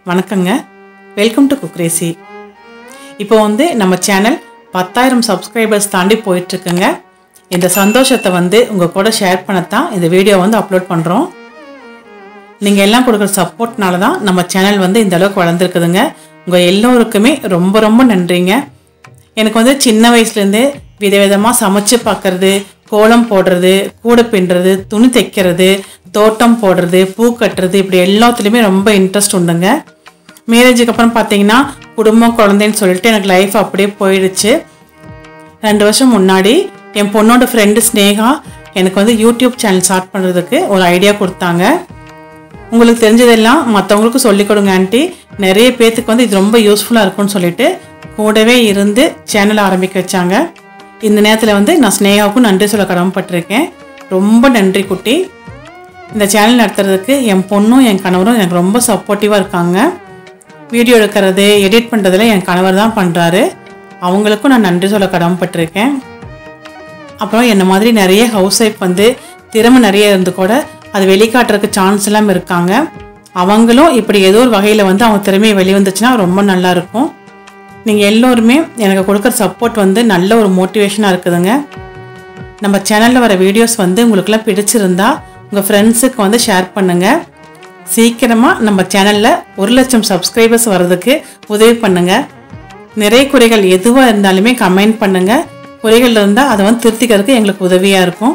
வணக்கங்க welcome to குக்ரேசி இப்போ வந்து நம்ம சேனல் பத்தாயிரம் சப்ஸ்கிரைபர்ஸ் தாண்டி போயிட்டுருக்குங்க இந்த சந்தோஷத்தை வந்து உங்கள் கூட ஷேர் பண்ணத்தான் இந்த வீடியோ வந்து அப்லோட் பண்ணுறோம் நீங்கள் எல்லாம் கொடுக்குற சப்போர்ட்னால தான் நம்ம சேனல் வந்து இந்த அளவுக்கு வளர்ந்துருக்குதுங்க உங்கள் எல்லோருக்குமே ரொம்ப ரொம்ப நன்றிங்க எனக்கு வந்து சின்ன வயசுலேருந்தே விதவிதமாக சமைச்சு பார்க்கறது கோலம் போடுறது கூடை பின்னுறது துணி தைக்கிறது தோட்டம் போடுறது பூ கட்டுறது இப்படி எல்லாத்துலேயுமே ரொம்ப இன்ட்ரெஸ்ட் உண்டுங்க மேரேஜுக்கு அப்புறம் பார்த்தீங்கன்னா குடும்பம் குழந்தைன்னு சொல்லிட்டு எனக்கு லைஃப் அப்படியே போயிடுச்சு ரெண்டு வருஷம் முன்னாடி என் பொண்ணோட ஃப்ரெண்டு ஸ்னேகா எனக்கு வந்து யூடியூப் சேனல் ஸ்டார்ட் பண்ணுறதுக்கு ஒரு ஐடியா கொடுத்தாங்க உங்களுக்கு தெரிஞ்சதெல்லாம் மற்றவங்களுக்கு சொல்லிக் கொடுங்க ஆண்டி நிறைய பேர்த்துக்கு வந்து இது ரொம்ப யூஸ்ஃபுல்லாக இருக்கும்னு சொல்லிட்டு கூடவே இருந்து சேனல் ஆரம்பிக்க வச்சாங்க இந்த நேரத்தில் வந்து நான் ஸ்னேகாவுக்கும் நன்றி சொல்ல கடமைப்பட்டிருக்கேன் ரொம்ப நன்றி குட்டி இந்த சேனல் நடத்துறதுக்கு என் பொண்ணும் என் கணவரும் எனக்கு ரொம்ப சப்போர்ட்டிவாக இருக்காங்க வீடியோ எடுக்கிறது எடிட் பண்ணுறதுல என் கணவர் தான் பண்ணுறாரு அவங்களுக்கும் நான் நன்றி சொல்ல கடமைப்பட்டிருக்கேன் அப்புறம் என்ன மாதிரி நிறைய ஹவுஸ் ஒய்ஃப் வந்து திறமை நிறைய இருந்து கூட அது வெளிக்காட்டுறதுக்கு சான்ஸ் எல்லாம் இருக்காங்க அவங்களும் இப்படி ஏதோ ஒரு வகையில் வந்து அவங்க திறமையை வெளிவந்துச்சுன்னா ரொம்ப நல்லா இருக்கும் நீங்கள் எல்லோருமே எனக்கு கொடுக்குற சப்போர்ட் வந்து நல்ல ஒரு மோட்டிவேஷனாக இருக்குதுங்க நம்ம சேனலில் வர வீடியோஸ் வந்து உங்களுக்குலாம் பிடிச்சிருந்தா உங்கள் ஃப்ரெண்ட்ஸுக்கு வந்து ஷேர் பண்ணுங்கள் சீக்கிரமாக நம்ம சேனலில் ஒரு லட்சம் சப்ஸ்கிரைபர்ஸ் வர்றதுக்கு உதவி பண்ணுங்கள் நிறைய குறைகள் எதுவாக இருந்தாலுமே கமெண்ட் பண்ணுங்கள் குறைகள் இருந்தால் அதை வந்து திருத்திக்கிறதுக்கு எங்களுக்கு உதவியாக இருக்கும்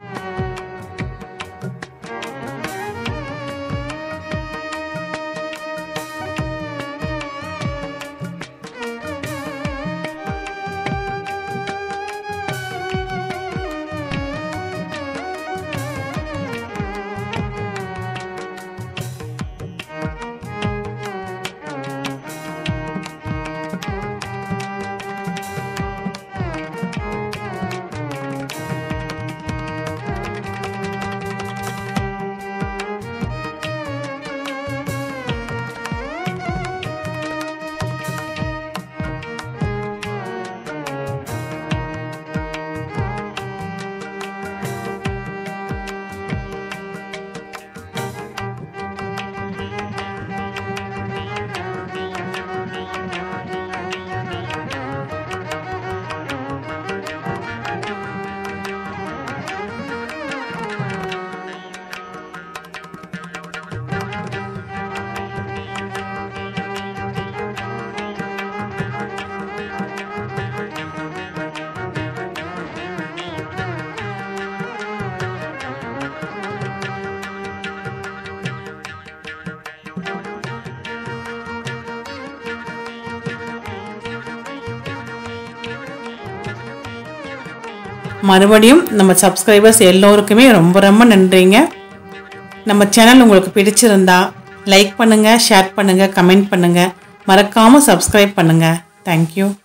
மறுபடியும் நம்ம சப்ஸ்கிரைபர்ஸ் எல்லோருக்குமே ரொம்ப ரொம்ப நன்றிங்க நம்ம சேனல் உங்களுக்கு பிடிச்சிருந்தா லைக் பண்ணுங்கள் ஷேர் பண்ணுங்கள் கமெண்ட் பண்ணுங்கள் மறக்காமல் சப்ஸ்கிரைப் பண்ணுங்கள் தேங்க்யூ